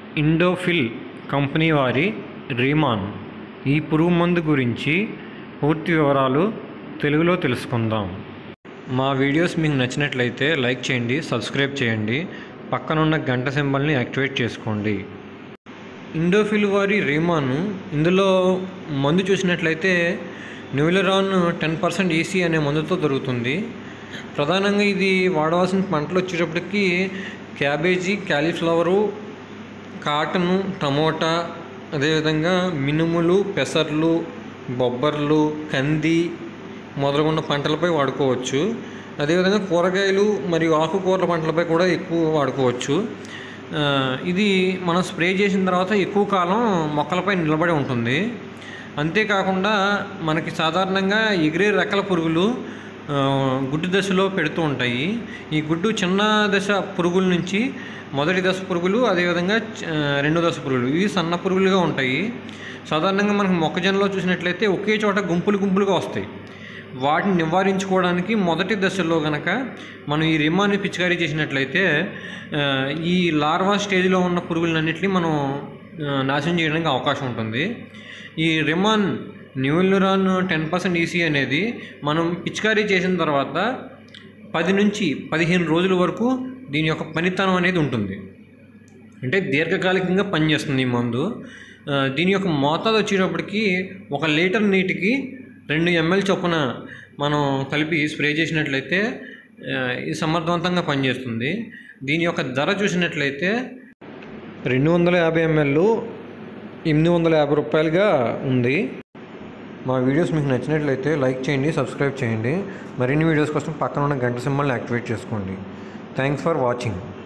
Indofil company వారి Riemann ఈ పురుగు మందు గురించి పూర్తి వివరాలు తెలుగులో తెలుసుకుందాం మా వీడియోస్ మీకు నచ్చినట్లయితే లైక్ చేయండి సబ్స్క్రైబ్ చేయండి పక్కనున్న గంట సింబల్ని యాక్టివేట్ చేసుకోండి ఇండోఫిల్ వారి రీమాన్ ఇందులో మందు చూసినట్లయితే న్యూలరాన్ టెన్ పర్సెంట్ ఈసీ అనే మందుతో దొరుకుతుంది ప్రధానంగా ఇది వాడవలసిన పంటలు వచ్చేటప్పటికి క్యాబేజీ క్యాలీఫ్లవరు కాటను టమోటా అదేవిధంగా మినుములు పెసర్లు బొబ్బర్లు కంది మొదలగున్న పంటలపై వాడుకోవచ్చు అదేవిధంగా కూరగాయలు మరియు ఆకుకూరల పంటలపై కూడా ఎక్కువ వాడుకోవచ్చు ఆ, ఇది మనం స్ప్రే చేసిన తర్వాత ఎక్కువ కాలం మొక్కలపై నిలబడి ఉంటుంది అంతేకాకుండా మనకి సాధారణంగా ఎగిరే రెక్కల పురుగులు ఆ, గుడ్డు దశలో పెడుతూ ఉంటాయి ఈ గుడ్డు చిన్న దశ పురుగుల నుంచి మొదటి దశ పురుగులు అదేవిధంగా చ- ఆ, రెండో దశ పురుగులు ఇవి సన్న పురుగులుగా ఉంటాయి సాధారణంగా మనకు మొక్కజొన్నలో చూసినట్లయితే ఒకే చోట గుంపులు గుంపులుగా వస్తాయి వాటిని నివారించుకోవడానికి మొదటి దశలో కనుక మనం ఈ రిమాన్ని పిచికారీ చేసినట్లయితే ఆ, ఈ లార్వా స్టేజ్లో ఉన్న పురుగులన్నింటినీ మనం ఆ, నాశనం చేయడానికి అవకాశం ఉంటుంది ఈ రిమాన్ న్యూలురాన్ టెన్ పర్సెంట్ ఈసీ అనేది మనం పిచికారీ చేసిన తర్వాత పది నుంచి పదిహేను రోజుల వరకు దీని యొక్క పనితనం అనేది ఉంటుంది అంటే దీర్ఘకాలికంగా పనిచేస్తుంది ఈ మందు ఆ, దీని యొక్క మోతాదు వచ్చేటప్పటికి ఒక లీటర్ నీటికి రెండు ఎంఎల్ చొప్పున మనం కలిపి స్ప్రే చేసినట్లయితే ఆ, ఇది సమర్థవంతంగా పనిచేస్తుంది దీని యొక్క ధర చూసినట్లయితే రెండు వందల యాభై ఎంఎల్ ఎనిమిది వందల యాభై రూపాయలుగా ఉంది మా వీడియోస్ మీకు నచ్చినట్లయితే లైక్ చేయండి సబ్స్క్రైబ్ చేయండి మరిన్ని వీడియోస్ కోసం పక్కన ఉన్న గంట సింబల్ని యాక్టివేట్ చేసుకోండి థ్యాంక్స్ ఫర్ వాచింగ్